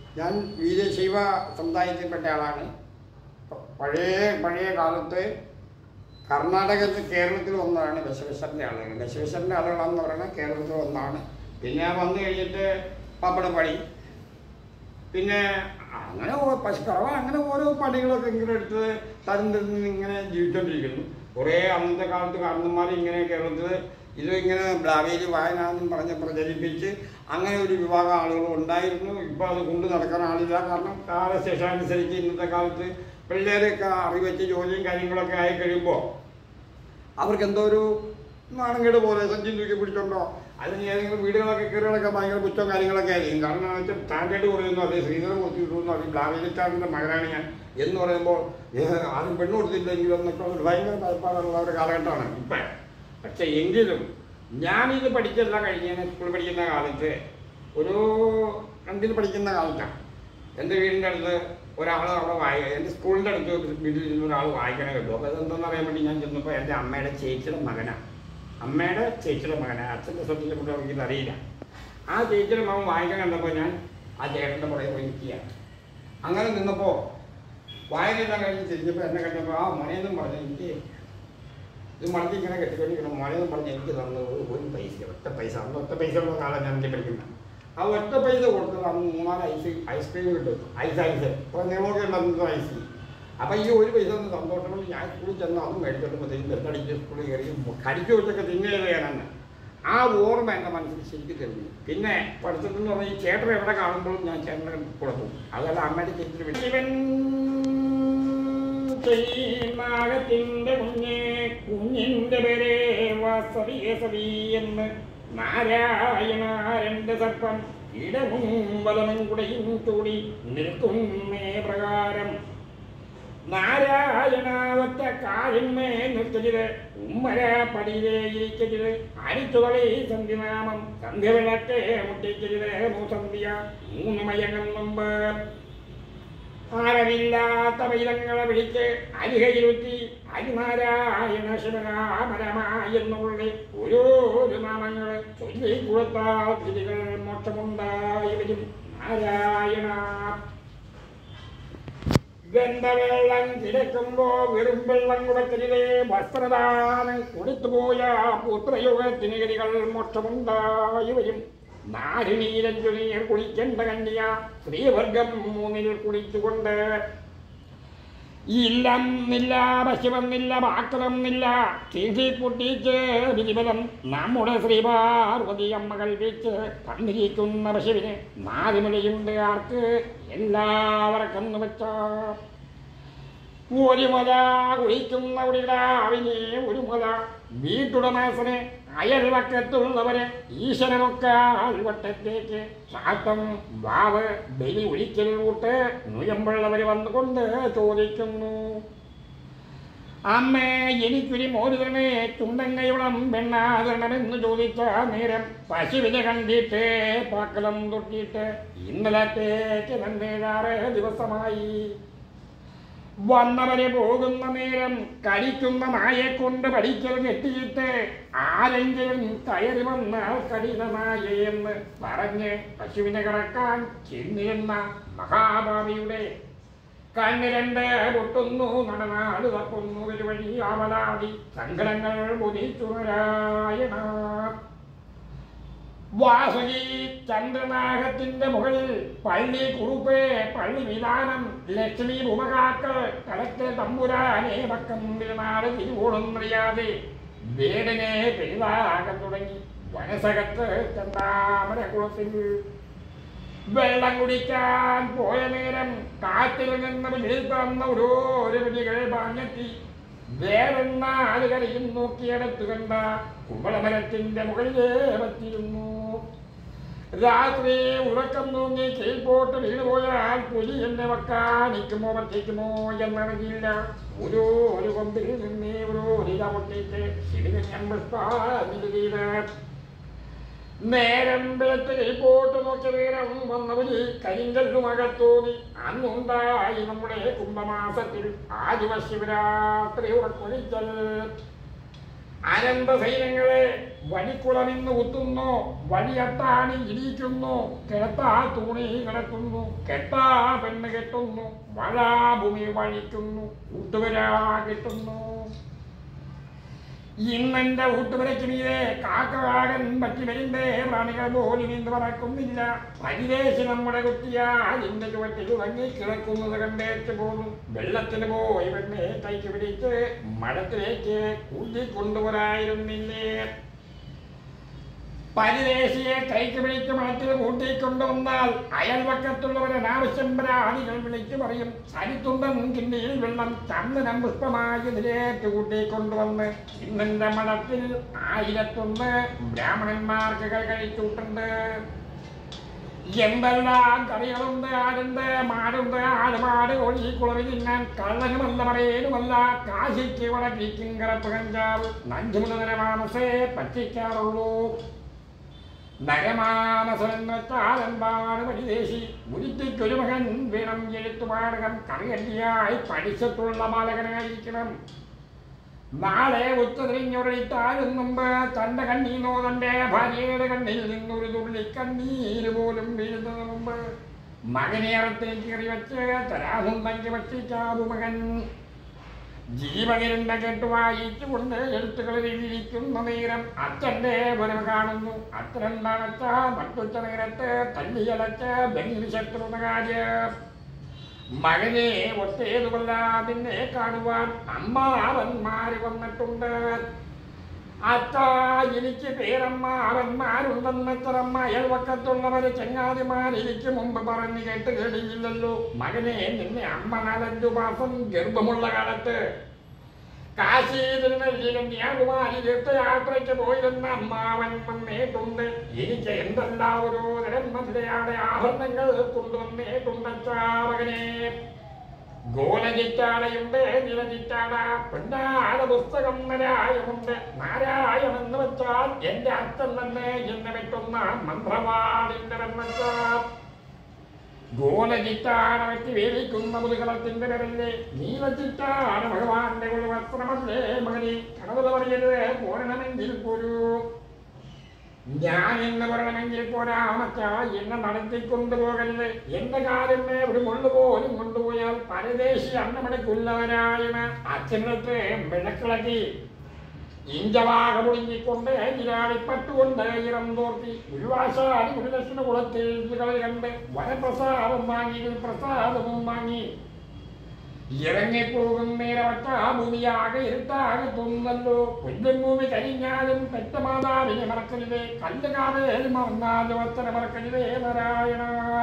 ഞാൻ വീരശൈവ സമുദായത്തിൽപ്പെട്ട ആളാണ് പ- പഴയ പഴയ കാലത്ത് കർണാടകത്തിൽ കേരളത്തിൽ വന്നതാണ് ബസവേശ്വരൻ്റെ ആളുകൾ ബസവേശ്വരൻ്റെ ആളുകളാണെന്ന് പറയുന്നത് കേരളത്തിൽ വന്നതാണ് പിന്നെ വന്നു കഴിഞ്ഞിട്ട് പപ്പടപ്പണി പിന്നെ അങ്ങനെ ഓ- പശുക്കറവ അങ്ങനെ ഓരോ പണികളൊക്കെ ഇങ്ങനെ എടുത്ത് തരം തിരിഞ്ഞ് ഇങ്ങനെ ജീവിച്ചുകൊണ്ടിരിക്കുന്നു കുറേ അന്നത്തെ കാലത്ത് കാരണന്മാർ ഇങ്ങനെ കേരളത്തിൽ ഇത് ഇങ്ങനെ ബ്ലാവേലി വായന എന്നും പറഞ്ഞ് പ്രചരിപ്പിച്ച് അങ്ങനെ ഒരു വിഭാഗം ആളുകൾ ഉണ്ടായിരുന്നു ഇപ്പോൾ അത് കൊണ്ട് നടക്കാൻ ആളില്ല കാരണം കാലശേഷം അനുസരിച്ച് ഇന്നത്തെ കാലത്ത് പിള്ളേരൊക്കെ അറിവെച്ച് ജോലിയും കാര്യങ്ങളൊക്കെ ആയി കഴിയുമ്പോൾ അവർക്ക് എന്തോ ഒരു നാണങ്ങേട് പോലെ സഞ്ചി തൂക്കി പിടിച്ചോണ്ടോ അല്ലെങ്കിൽ ഏതെങ്കിലും വീടുകളൊക്കെ കയറുകളൊക്കെ ഭയങ്കര കുറ്റവും കാര്യങ്ങളൊക്കെ ആയിരിക്കും കാരണം എന്ന് വെച്ചാൽ സ്റ്റാൻഡേർഡ് കുറയുന്നു അതെ ശ്രീധരൻ കൊടുത്തു കിട്ടുന്നു അത് ബ്ലാവിലിറ്റാറിൻ്റെ മകനാണ് ഞാൻ എന്ന് പറയുമ്പോൾ ഏ, ആരും പെണ്ണ് കൊടുത്തില്ലെങ്കിൽ എന്നൊക്കെ ഒരു ഭയങ്കര താല്പര്യമുള്ള ഒരു കാലഘട്ടമാണ് ഇപ്പം പക്ഷെ എങ്കിലും ഞാനിത് പഠിച്ചെല്ലാം കഴിഞ്ഞ സ്കൂളിൽ പഠിക്കുന്ന കാലത്ത് ഒരു രണ്ടിൽ പഠിക്കുന്ന കാലത്താണ് എൻ്റെ വീടിൻ്റെ അടുത്ത് ഒരാൾ അവിടെ വായിക്കുക എൻ്റെ സ്കൂളിൻ്റെ അടുത്ത് ഒരു വീട്ടിൽ ഇരുന്ന് ഒരാൾ വായിക്കണ കേട്ടു അപ്പോൾ അതെന്താണെന്ന് അറിയാൻ വേണ്ടി ഞാൻ ചെന്നപ്പോൾ എൻ്റെ അമ്മയുടെ ചേച്ചിയുടെ മകനാണ് അമ്മയുടെ ചേച്ചിയുടെ മകനാണ് അച്ഛൻ്റെ സത്യത്തെ കൊണ്ട് എനിക്കിത് അറിയില്ല ആ ചേച്ചിയുടെ മകൻ വായിക്കാൻ കണ്ടപ്പോൾ ഞാൻ ആ ചേട്ടൻ്റെ പുറകെ പോയി നിൽക്കുകയാണ് അങ്ങനെ നിന്നപ്പോൾ വായനയെല്ലാം കഴിഞ്ഞ് തിരിഞ്ഞപ്പോൾ എന്നെ കണ്ടപ്പോൾ ആ മോനെന്നും പറഞ്ഞു എനിക്ക് ഇത് മടക്കി ഇങ്ങനെ കെട്ടിക്കൊണ്ടിരിക്കണം മോനെന്നും പറഞ്ഞ് എനിക്ക് തന്നത് ഒരു ഒരു പൈസ ഒറ്റ പൈസ അന്ന് ഒറ്റ പൈസ ഉള്ള കാലം ഞാൻ എനിക്ക് പഠിക്കുന്നത് ആ ഒറ്റ പൈസ കൊടുത്തത് അന്ന് മൂന്നാല് ഐസ് ഐസ്ക്രീം കിട്ടും ഐസ് ഐസ് ഇപ്പോൾ നിങ്ങളൊക്കെ ഉണ്ടാകുന്നത് ഐസ് അപ്പം ഈ ഒരു പൈസ ഒന്ന് സന്തോഷം കൊണ്ട് ഞാൻ സ്കൂളിൽ ചെന്ന് അന്ന് മേടിച്ചോണ്ടുമ്പോഴത്തേക്കും ബെത്തടിച്ച് സ്കൂളിൽ കയറി കടിച്ചു വെച്ചൊക്കെ തിന്നുകയാണെന്ന് ആ ഓർമ്മ എൻ്റെ മനസ്സിൽ ശരിക്കും തെളിഞ്ഞു പിന്നെ പഠിത്തത്തിൽ പറഞ്ഞാൽ ഈ ചേട്ടൻ എവിടെ കാണുമ്പോഴും ഞാൻ ചേട്ടനെ കൂടെ പോകും അതല്ല അമ്മയുടെ ചേച്ചിന് ഇവൻ നാഗത്തിന്റെ കുഞ്ഞ് കുഞ്ഞിന്റെ പേരെ വാസവി എന്ന് നാരായണാരന്റെ സർപ്പം ഇടവും വലവും കുടയും ചൂടി നിൽക്കുന്നേ പ്രകാരം നാരായണാവത്ത കാലിന്മേ നിർത്തരുത് ഉമ്മര പടിയിലേ ഇരിക്കരുത് അരിച്ചുകളി സന്ധ്യനാമം സന്ധ്യ വിളക്കേ മുട്ടിക്കരുത് മൂസന്ധ്യ മൂന്ന് മയങ്ങും മുമ്പ് ആരമില്ലാത്ത വൈരങ്ങളെ വിളിച്ച് അരികയിലുറ്റി അരിനാരായണ ശിവരാമരമായ എന്നുള്ള ഓരോരോ നാമങ്ങൾ ചൊല്ലി കൊടുത്താൽ തിരികൾ മോക്ഷമുണ്ടായി വരും നാരായണ ഗന്ധവെള്ളം കിടക്കുമ്പോ വെറും വെള്ളം കൊടുക്കരുതേ വസ്ത്രദാനം കൊടുത്തുപോയ പുത്രയോഗത്തിന് ഗതികൾ മോക്ഷമുണ്ടായി വരും നാടിനീരഞ്ചു നീർ കുളിക്കേണ്ട കന്യ സ്ത്രീവർഗം മൂന്നിൽ കുളിച്ചുകൊണ്ട് ഇല്ലം നില്ല പശുവെന്നില്ല വാക്കണമെന്നില്ല ചീസി പൊട്ടിച്ച് വിധിബലം നമ്മുടെ ശ്രീപാർവതി അമ്മകൾ വെച്ച് തന്നിരിക്കുന്ന പശുവിന് നാലുമലയുണ്ട് ആർക്ക് എല്ലാവർക്കും വെച്ച ഒരു മുല കുളിക്കുന്ന ഒരിടാവിനെ ഒരു മുല വീട്ടുടമസ്ഥന് അയൽവക്കത്തുള്ളവര് ഈശ്വരനൊക്കെ വട്ടത്തേക്ക് ശാത്തം വാവ് ബലി ഒരിക്കൽ കൂട്ട് നുയമ്പുള്ളവർ വന്നുകൊണ്ട് ചോദിക്കുന്നു അമ്മേ എനിക്കൊരു മോരുതണേ ചുണ്ടങ്ങയോളം വെണ്ണാതണമെന്ന് ചോദിച്ച നേരം പശുവിനെ കണ്ടിട്ട് പാക്കലം തൊട്ടിട്ട് ഇന്നലത്തേക്ക് രണ്ടേഴാറ് ദിവസമായി വന്നവരെ പോകുന്ന നേരം കടിക്കുന്ന നായെ കൊണ്ട് പഠിക്കൽ കെട്ടിയിട്ട് ആരെങ്കിലും കയറി വന്നാൽ കഠിന നായയെന്ന് പറഞ്ഞ് പശുവിനെ കിടക്കാൻ ചെന്നിരുന്ന മഹാഭാവിയുടെ കണ്ണ് രണ്ട് പൊട്ടുന്നു നടനാട് തപ്പുന്നു ഒരു വഴി ആവലാതി സങ്കടങ്ങൾ മുതിച്ചുണരായണ വാസുകി ചന്ദ്രനാഗത്തിന്റെ മുകളിൽ പള്ളി കുറുപ്പേ പള്ളി വിധാനം ലക്ഷ്മി ഭൂമകാക്കൾ കളക്ടർ തമ്പുരാനെ പക്കം തിരുനാട് തിരുവോളൊന്നറിയാതെ വേടനെ പെരുതാകാൻ തുടങ്ങി വനസകത്ത് ചന്താമര കുളത്തിൽ വെള്ളം കുടിക്കാൻ പോയ നേരം കാറ്റിൽ നിന്ന് വിളിൽ തന്ന ഓരോരോ വിളികൾ പാഞ്ഞെത്തി വേറെന്നാല് കരയും നോക്കിയെടുത്തു കണ്ട കുമ്പളമരത്തിന്റെ മുകളിലേ പറ്റിയിരുന്നു രാത്രി ഉറക്കം തൂങ്ങി കീഴ്പോട്ട് വീണുപോയാൽ പുലി എന്നെ വെക്കാനിക്കുമോ പറ്റിക്കുമോ എന്നറിയില്ല ഓരോ ഒരു കൊമ്പിൽ നിന്നേ ഓരോ ഇല പൊട്ടിയിട്ട് ശിവന് ഞാൻ പുഷ്പാഞ്ജലി നേരം വെളുത്ത് കീഴ്പോട്ട് നോക്കിയ നേരം വന്നവര് കരിങ്കല്ലുമകത്തോന്നി അന്നുണ്ടായി നമ്മുടെ കുംഭമാസത്തിൽ ആദിവ ശിവരാത്രി ഉറക്കൊഴിച്ചൽ അനന്ത സൈന്യങ്ങളെ വഴിക്കുളമിന്ന് കുത്തുന്നു വഴിയത്താണി ഇടിക്കുന്നു കിടത്താ തൂണി കിടക്കുന്നു കെട്ടാ പെണ്ണ് കെട്ടുന്നു വഴ ഭൂമി വഴിക്കുന്നു കൂട്ടുവരാ കിട്ടുന്നു ഇന്നെന്റെ ഊട്ടുവരയ്ക്ക് മീതെ കാക്കവാകൻ പറ്റി വരുമ്പേ പ്രാണികൾ പോലും ഇന്ന് പറക്കുന്നില്ല പരിദേശി നമ്മുടെ കുട്ടിയാ ഇന്ന് ചുവട്ടിൽ ഉറങ്ങി കിടക്കുന്നത് കണ്ടേറ്റ് പോകും വെള്ളത്തിന് പോയി വെണ്ണെ കൈക്ക് പിടിച്ച് മഠത്തിലേക്ക് കൂട്ടിക്കൊണ്ടുവരായിരുന്നില്ലേ പരിദേശിയെ കൈക്ക് പിടിച്ച് മഠത്തിൽ കൂട്ടിക്കൊണ്ടുവന്നാൽ അയൽവക്കത്തുള്ളവരെ അനാവശ്യം പരാതികൾ വിളിച്ചു പറയും സരിത്തുണ്ടൻ കിണ്ടിയിൽ വെള്ളം ചന്ദനം പുഷ്പമായി ഇതിലേക്ക് കൂട്ടിക്കൊണ്ടുവന്ന് ഇന്നെന്റെ മഠത്തിൽ ആയിരത്തൊന്ന് ബ്രാഹ്മണന്മാർക്ക് കൈ കഴിച്ചിട്ടുണ്ട് എന്തെല്ലാം കറികളുണ്ട് ആടുണ്ട് മാടുണ്ട് ആടുമാട് കോഴി കുളവി തിന്നാൻ കള്ളനുമല്ല പറയേനുമല്ല കാശിക്ക് വടക്കിക്കും കറപ്പ് കഞ്ചാവ് നഞ്ചുമുതല മാനസേ പറ്റിക്കാറുള്ളൂ നരമാനസൻ വെച്ചാൽ എന്താണ് പരിദേശി ഉരുത്തിക്കൊരു മകൻ വീണം എഴുത്തുപാടകം കറിയണ്ടിയായി പഠിച്ചിട്ടുള്ള ബാലകനായിരിക്കണം നാളെ ഉച്ചതിരിഞ്ഞൊരളിത്താലും മുമ്പ് തന്റെ കണ്ണീന്നോ തന്റെ ഭാര്യയുടെ കണ്ണിൽ നിന്നൊരു തുള്ളി കണ്ണീര് പോലും വീഴുന്നതിന് മുമ്പ് മകനെ അറത്തേക്ക് കയറി വെച്ച് തരാഹും തങ്കി ഭക്ഷിക്കാവു മകൻ ജീവകരന്റെ കെട്ടുവായിച്ചുകൊണ്ട് എഴുത്തുകൾ എഴുതിയിരിക്കുന്ന നേരം അച്ഛന്റെ വരവ് കാണുന്നു അത്രന്താണച്ച മറ്റുച്ച നേരത്ത് തല്ലിയലച്ച് ബംഗിൽ ശത്രുന്ന കാര്യം മകനെ ഒത്തേതുകൊള്ള നിന്നെ കാണുവാൻ അമ്മാവന്മാര് വന്നിട്ടുണ്ട് അത്ത എനിക്ക് പേരമ്മാവന്മാരുണ്ടെന്നത്രമ്മ അയൽവക്കത്തുള്ളവര് ചങ്ങാതിമാർ എനിക്ക് മുമ്പ് പറഞ്ഞു കേട്ട് കേട്ടില്ലല്ലോ മകനെ നിന്നെ അമ്മ നാലഞ്ചു മാസം ഗർഭമുള്ള കാലത്ത് കാശിയിൽ യാകുമാരി തീർത്ഥയാത്രയ്ക്ക് പോയിരുന്ന അമ്മാവൻ വന്നേട്ടുണ്ട് എനിക്ക് എന്തെല്ലാം ഓരോ തരം മധുരയുടെ ആഭരണങ്ങൾ കൊണ്ടുവന്നേട്ടുണ്ടച്ചാ മകനെ ഗോലചിറ്റാടയുണ്ട് നിലചിറ്റാട പെണ്ണാട പുസ്തകം നാരായണുണ്ട് നാരായണൻ എന്ന് വെച്ചാൽ എന്റെ അച്ഛൻ തന്നെ എന്നെ വെട്ടുന്ന മന്ത്രവാദിന്റെ വെച്ചാൽ ഗോലചിറ്റാട വെച്ച് വേലിക്കുന്ന മുതുകളത്തിന്റെ പേരല്ലേ നീലചിറ്റാട ഭഗവാന്റെ ഒരു വസ്ത്രമല്ലേ മകനെ കടവത് പറയരുത് പോരണമെങ്കിൽ പോരൂ ഞാൻ എന്ന് പറയണമെങ്കിൽ പോരാ മച്ച എന്നെ നടത്തിക്കൊണ്ടു പോകരുത് എന്റെ കാലമേ ഒരു മുള്ളു പോലും കൊണ്ടുപോയാൽ പരദേശി അന്നമടക്കുള്ളവരാണ് അച്ഛനടുത്ത് വിളക്കിളക്കി ഇഞ്ചവാക മുടിഞ്ഞിക്കൊണ്ട് നിരാളിപ്പട്ടുകൊണ്ട് ഇറം തോർത്തി ഗുരുവാശാടി ഗുരുദക്ഷിണ കുളത്തിൽ കളി കണ്ട് വനപ്രസാദം വാങ്ങി പ്രസാദവും വാങ്ങി ഇറങ്ങിപ്പോകും നേരവട്ട ഭൂമിയാകെ ഇരുട്ടാകെ തോന്നുന്നല്ലോ പുല്ലും ഭൂമി കരിഞ്ഞാലും പെറ്റമാതാവിനെ മറക്കരുതേ കല്ലുകാവേൽ മറന്നാലും അത്ര മറക്കരുതേ നാരായണ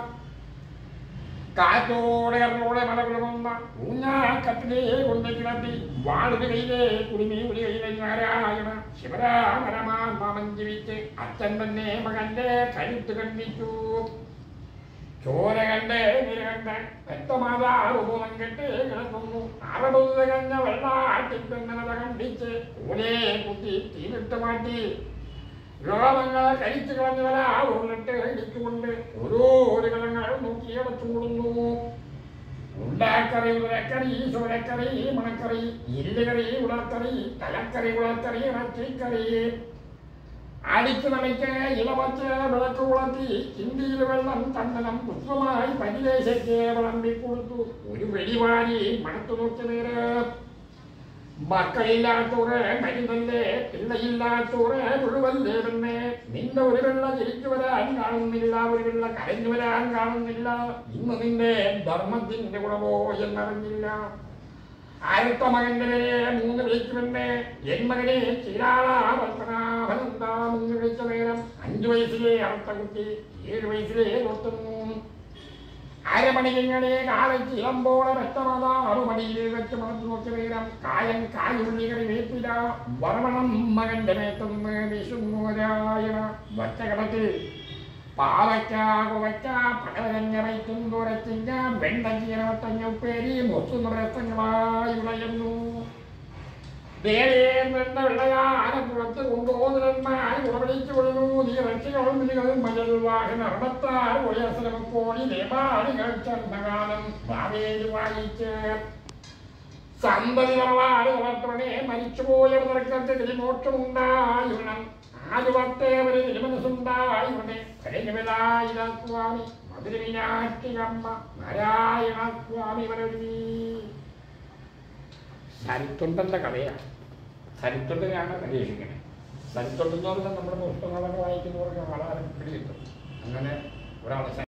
കാറ്റോടെ അറോടെ മലകുളമുന്ന ഊഞ്ഞാക്കത്തിലെ കൊണ്ട് കിടത്തി വാളുക കയ്യിലെ കുടുമി ഒരു കയ്യിലെ നാരായണ ശിവരാമരമാൻ മാമൻ ജീവിച്ച് അച്ഛൻ തന്നെ മകന്റെ കരുത്ത് കണ്ടിച്ചു ചോര കണ്ട് നിര കണ്ട് പെറ്റമാതാവ് മൂലം കെട്ട് കിടക്കുന്നു അറുപത് തികഞ്ഞ വെള്ളാട്ടിൽ പെണ്ണത കണ്ടിച്ച് ഓരേ കുത്തി തീരിട്ട് മാറ്റി രോഗങ്ങൾ കഴിച്ചു കളഞ്ഞവരാ ഉരുളിട്ട് ഇടിച്ചുകൊണ്ട് ഓരോ കളങ്ങൾ നോക്കി അടച്ചുകൊടുന്നു ഉണ്ടാക്കറി ഉലക്കറി ചോരക്കറി മണക്കറി ഇല്ലുകറി ഉളക്കറി തലക്കറി ഉളക്കറി ഇറച്ചിക്കറി അടിച്ചു നനയ്ക്ക് ഇളവച്ച് വിളക്ക് കുളത്തി ചിന്തിയിൽ വെള്ളം ചന്ദനം പുഷ്പമായി പരിദേശയ്ക്ക് വിളമ്പി കൊടുത്തു ഒരു വെടിവാരി മണത്തു നോക്കി നേരെ മക്കളില്ലാത്തോറ് മരുന്നല്ലേ പിള്ളയില്ലാത്തോറ് മുഴുവല്ലേ പിന്നെ നിന്റെ ഒരു വെള്ള ജയിച്ചു വരാൻ കാണുന്നില്ല ഒരു വെള്ള കരഞ്ഞു വരാൻ കാണുന്നില്ല ഇന്ന് നിന്റെ ധർമ്മത്തിന്റെ ഗുണമോ എന്നറിഞ്ഞില്ല ആയിരത്ത മകന്റെ പേരെ മൂന്ന് വിളിക്കുമെന്ന് എൻ മകനെ ചീരാളാവർത്തനാഭനന്താ മൂന്ന് വിളിച്ച നേരം അഞ്ചു വയസ്സിലെ അർത്ഥ കുട്ടി ഏഴ് വയസ്സിലെ ഒത്തുന്നു അരമണികളെ കാലത്ത് ഇളമ്പോടെ വ്യക്തമാത അറുമണിയിൽ വെച്ച് മണത്തു നോക്കിയ നേരം കായൻ കായുള്ളികളെ വേപ്പില വർമ്മണം മകന്റെ മേത്തുനിന്ന് വിശുദ്ധരായണ വച്ചകടത്തിൽ പാവയ്ക്ക കുവയ്ക്ക പകലഞ്ഞ വൈറ്റും തുരച്ചിങ്ങ വെണ്ടച്ചീനവത്തഞ്ഞ ഉപ്പേരി മൊത്തുന്ന രസങ്ങളായി ഉളയുന്നു ുളത്ത് കൊണ്ടുപോകുന്നതിനായി ഉറവിടിച്ചു കൊള്ളുന്നു നീ രക്ഷകളും വിളികളും മജൽ വാഹന അടത്താർ ഉയർസലമക്കോടി ദേവാദികൾ ചന്ദകാലം ഭാവേര് വായിച്ച് സന്തതി തറവാട് വളർത്തണേ മരിച്ചുപോയവർ നരക്കത്തിൽ മോക്ഷമുണ്ടായിരണം ആലുവത്തേവര് തിരുമനസുണ്ടായിവിടെ സ്വാമി മധുരമീനാട്ടികമ്മ നാരായണ സ്വാമി വരവി സരിത്തുണ്ടന്റെ കഥയാണ് സരിത്തുണ്ടനെയാണ് പരീക്ഷിക്കുന്നത് സരിത്തുണ്ടെന്ന് പറഞ്ഞാൽ നമ്മുടെ പുസ്തകങ്ങളൊക്കെ വായിക്കുന്നവർക്ക് വളരെ പിടികിട്ടും അങ്ങനെ ഒരാളെ